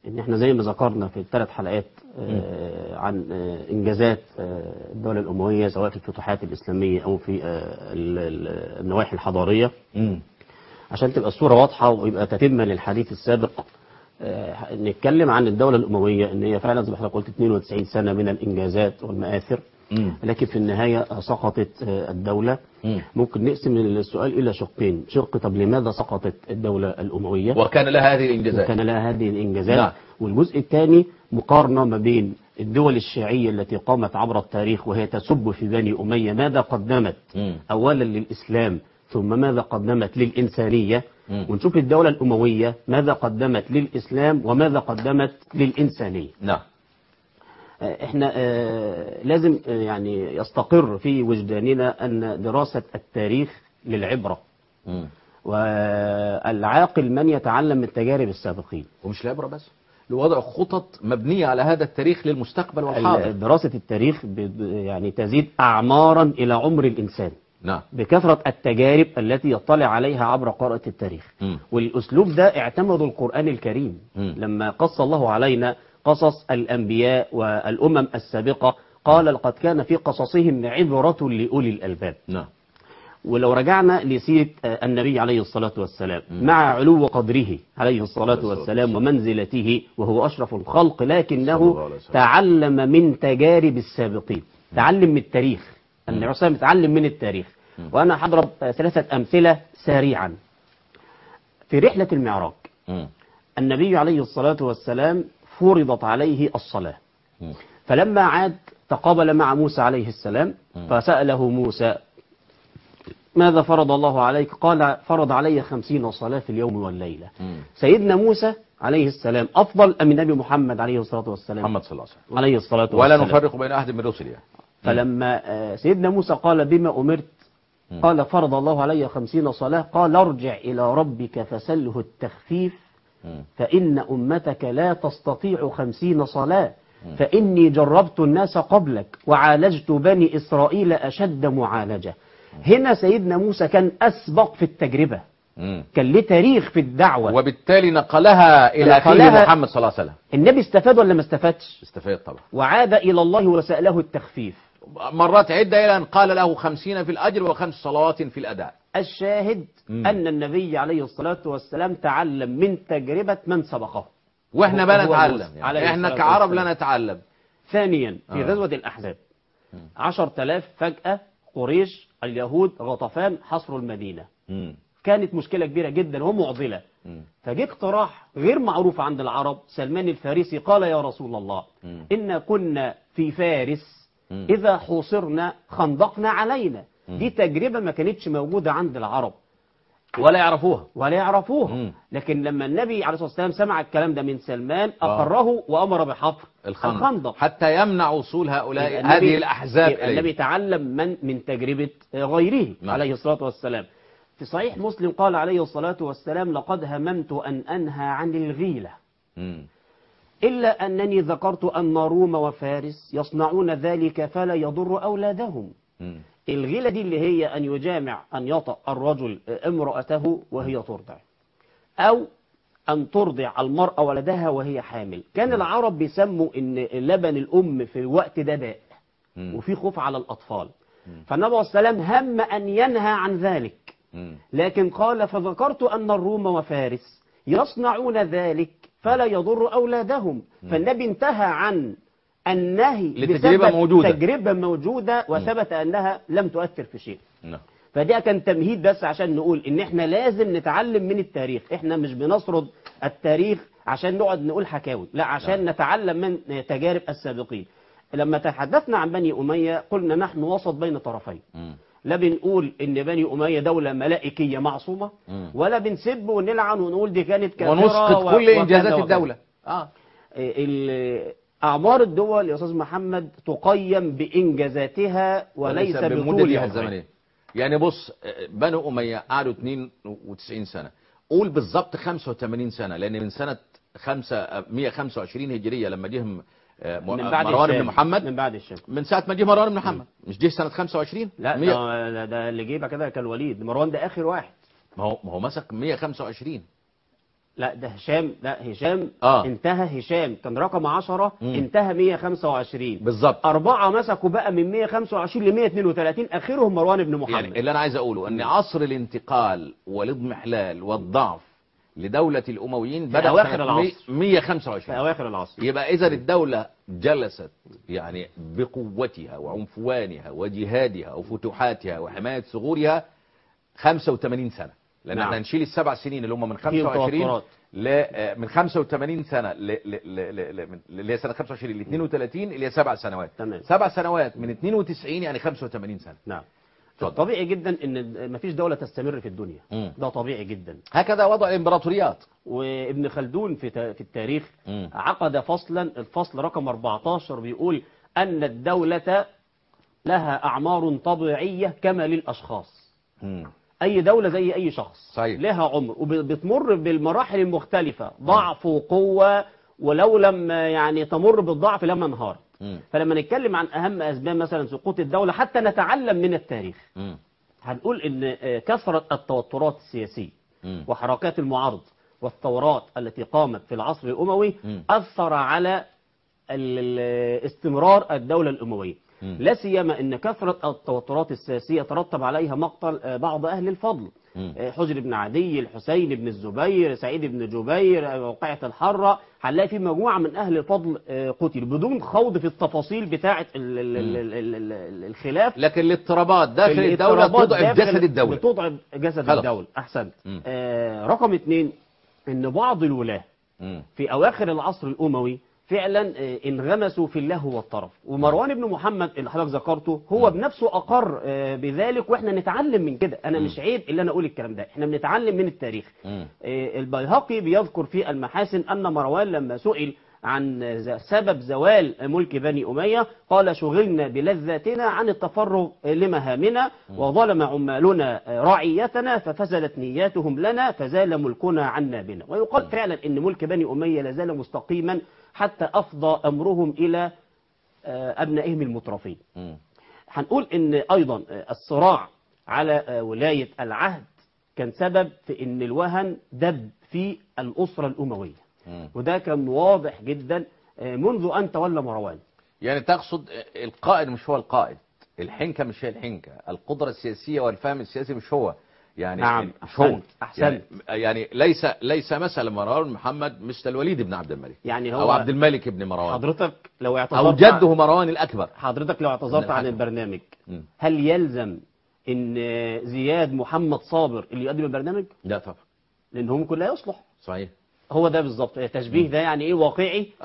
ان احنا زي ما ذكرنا في الثلاث حلقات آه، عن آه، انجازات آه، الدوله الامويه سواء في الفتوحات الاسلاميه او في آه، ال- ال- النواحي الحضاريه مم. عشان تبقى الصوره واضحه ويبقى تتمه للحديث السابق آه، نتكلم عن الدوله الامويه ان هي فعلا زي ما حضرتك قلت 92 سنه من الانجازات والمآثر مم. لكن في النهايه سقطت آه، الدوله مم. ممكن نقسم السؤال الى شقين شق طب لماذا سقطت الدوله الامويه وكان لها هذه الانجازات وكان لها هذه الإنجازات نعم. والجزء الثاني مقارنة ما بين الدول الشيعية التي قامت عبر التاريخ وهي تسب في بني أمية ماذا قدمت مم. أولا للإسلام ثم ماذا قدمت للإنسانية مم. ونشوف الدولة الأموية ماذا قدمت للإسلام وماذا قدمت للإنسانية نعم آه، احنا آه، لازم آه، يعني يستقر في وجداننا أن دراسة التاريخ للعبرة مم. والعاقل من يتعلم من تجارب السابقين ومش العبرة بس لوضع خطط مبنية على هذا التاريخ للمستقبل والحاضر دراسة التاريخ ب- يعني تزيد أعمارا إلى عمر الإنسان نعم بكثرة التجارب التي يطلع عليها عبر قراءة التاريخ مم. والأسلوب ده اعتمد القرآن الكريم مم. لما قص الله علينا قصص الأنبياء والأمم السابقة قال لقد كان في قصصهم عبرة لأولي الألباب نعم ولو رجعنا لسيرة آه، النبي عليه الصلاة والسلام مع علو قدره عليه الصلاة والسلام ومنزلته وهو أشرف الخلق صلى الله لكنه عليه وسلم. تعلم من تجارب السابقين تعلم من التاريخ النبي عليه الصلاة والسلام تعلم من التاريخ وأنا هضرب آه، ثلاثة أمثلة سريعا في رحلة المعراج مم. النبي عليه الصلاة والسلام فرضت عليه الصلاة مم. فلما عاد تقابل مع موسى عليه السلام فسأله موسى ماذا فرض الله عليك قال فرض علي خمسين صلاة في اليوم والليلة مم. سيدنا موسى عليه السلام أفضل أم النبي محمد عليه الصلاة والسلام محمد صلى الله عليه وسلم عليه الصلاة ولا والسلام نفرق بين أحد من رسله يعني. فلما آه، سيدنا موسى قال بما أمرت قال فرض الله علي خمسين صلاة قال ارجع إلى ربك فسله التخفيف مم. فإن أمتك لا تستطيع خمسين صلاة فإني جربت الناس قبلك وعالجت بني إسرائيل أشد معالجة هنا سيدنا موسى كان أسبق في التجربة مم. كان له تاريخ في الدعوة وبالتالي نقلها إلى أخيه نقلها- محمد صلى الله عليه وسلم النبي استفاد ولا ما استفادش استفاد طبعا وعاد إلى الله وسأله التخفيف مرات عدة إلى أن قال له خمسين في الأجر وخمس صلوات في الأداء الشاهد مم. أن النبي عليه الصلاة والسلام تعلم من تجربة من سبقه وإحنا هو- بقى هو نتعلم موسى عليه يعني إحنا الصلاة كعرب والسلام. لا نتعلم ثانيا في آه. غزوة الأحزاب عشر تلاف فجأة قريش اليهود غطفان حصروا المدينة مم. كانت مشكلة كبيرة جدا ومعضلة مم. فجه اقتراح غير معروف عند العرب سلمان الفارسي قال يا رسول الله مم. إن كنا في فارس مم. إذا حوصرنا خندقنا علينا دي تجربة ما كانتش موجودة عند العرب ولا يعرفوها ولا يعرفوها مم. لكن لما النبي عليه الصلاة والسلام سمع الكلام ده من سلمان أقره وأمر بحفر الخندق, الخندق حتى يمنع وصول هؤلاء يبقى هذه النبي- الأحزاب يبقى النبي إليه تعلم من من تجربة غيره نعم. عليه الصلاة والسلام في صحيح مسلم قال عليه الصلاة والسلام لقد هممت أن أنهى عن الغيلة مم. إلا أنني ذكرت أن روم وفارس يصنعون ذلك فلا يضر أولادهم مم. الغيلة دي اللي هي أن يجامع أن يطأ الرجل امرأته وهي ترضع أو أن ترضع المرأة ولدها وهي حامل كان العرب بيسموا أن لبن الأم في الوقت ده داء مم. وفي خوف على الأطفال فالنبي عليه السلام هم أن ينهى عن ذلك مم. لكن قال فذكرت أن الروم وفارس يصنعون ذلك فلا يضر أولادهم فالنبي انتهى عن النهي لتجربة بسبب موجودة. تجربة موجودة وثبت أنها لم تؤثر في شيء نعم فده كان تمهيد بس عشان نقول ان احنا لازم نتعلم من التاريخ احنا مش بنسرد التاريخ عشان نقعد نقول حكاوي لا عشان نتعلم من تجارب السابقين لما تحدثنا عن بني أمية قلنا نحن وسط بين طرفين مم. لا بنقول ان بني أمية دولة ملائكية معصومة مم. ولا بنسب ونلعن ونقول دي كانت كافرة ونسقط و- كل وكذا إنجازات وكذا. الدولة آه. ال- أعمار الدول يا أستاذ محمد تقيم بإنجازاتها وليس بطولها بمدتها الزمنية يعني بص آه، بنو أمية قعدوا 92 سنة قول بالظبط 85 سنة لأن من سنة 5 125 هجرية لما جهم آه، من بعد مروان بن الشام. محمد من بعد الشام من ساعة ما جه مروان بن محمد مش جه سنة 25 لا مية- ده, ده, ده اللي جيبه كده كان الوليد مروان ده آخر واحد ما هو ما هو مسك 125 لا ده هشام لا هشام آه. انتهى هشام كان رقم 10 مم. انتهى 125 بالظبط أربعة مسكوا بقى من 125 ل 132 آخرهم مروان بن محمد يعني اللي انا عايز اقوله ان عصر الانتقال والاضمحلال والضعف لدولة الامويين بدأ أواخر سنة العصر. مي- في 125 أواخر العصر يبقى اذا الدولة جلست يعني بقوتها وعنفوانها وجهادها وفتوحاتها وحماية ثغورها 85 سنة لان نعم. احنا هنشيل السبع سنين اللي هم من فيهم 25 توترات. ل آه، من 85 سنه ل ل ل ل ل من- اللي هي سنه 25 ل 32 اللي هي سبع سنوات تمام. سبع سنوات من 92 يعني 85 سنة نعم اتفضل. طبيعي جدا ان مفيش دولة تستمر في الدنيا مم. ده طبيعي جدا هكذا وضع الامبراطوريات وابن خلدون في تا- في التاريخ مم. عقد فصلا الفصل رقم 14 بيقول أن الدولة لها أعمار طبيعية كما للأشخاص مم. أي دولة زي أي شخص صحيح. لها عمر وبتمر بالمراحل المختلفة ضعف وقوة ولو لم يعني تمر بالضعف لما انهار مم. فلما نتكلم عن أهم أسباب مثلا سقوط الدولة حتى نتعلم من التاريخ مم. هنقول ان آه، كثرة التوترات السياسية مم. وحركات المعارضة والثورات التي قامت في العصر الأموي مم. أثر على ال- ال- استمرار الدولة الأموية مم. لا سيما ان كثرة التوترات السياسية ترتب عليها مقتل آه، بعض أهل الفضل مم. آه، حجر بن عدي الحسين بن الزبير سعيد بن جبير آه، موقعة الحرة هنلاقي في مجموعة من أهل الفضل آه، قتلوا بدون خوض في التفاصيل بتاعة ال- ال- ال- ال- ال- ال- الخلاف لكن الاضطرابات داخل الدولة الاضطرابات تضعف داخل- جسد الدولة بتضعف جسد خلاص. الدولة أحسنت مم. آه رقم اثنين ان بعض الولاة مم. في أواخر العصر الأموي فعلا آه، انغمسوا في اللهو والطرف ومروان بن محمد اللي حضرتك ذكرته هو بنفسه أقر آه، بذلك وإحنا نتعلم من كده أنا مش عيب إلا أنا أقول الكلام ده إحنا بنتعلم من التاريخ مم. آه، البيهقي بيذكر في المحاسن أن مروان لما سئل عن ز- سبب زوال ملك بني أمية قال شغلنا بلذاتنا عن التفرغ لمهامنا وظلم عمالنا رعيتنا ففسدت نياتهم لنا فزال ملكنا عنا بنا ويقال فعلا أن ملك بني أمية لازال مستقيما حتى أفضى أمرهم إلى آه، أبنائهم المترفين مم. هنقول ان ايضا الصراع على ولاية العهد كان سبب في ان الوهن دب في الاسرة الاموية مم. وده كان واضح جدا منذ ان تولى مروان يعني تقصد القائد مش هو القائد الحنكة مش هي الحنكة القدرة السياسية والفهم السياسي مش هو يعني نعم، مش هو أحسنت، أحسنت. يعني, يعني ليس ليس مثلا مروان محمد مثل الوليد بن عبد الملك يعني او هو عبد الملك بن مروان حضرتك لو او اعتذرت جده مروان الاكبر حضرتك لو اعتذرت ابن عن الحكم. البرنامج مم. هل يلزم ان زياد محمد صابر اللي يقدم البرنامج لا طبعا لان هو ممكن لا يصلح صحيح هو ده بالظبط تشبيه ده يعني ايه واقعي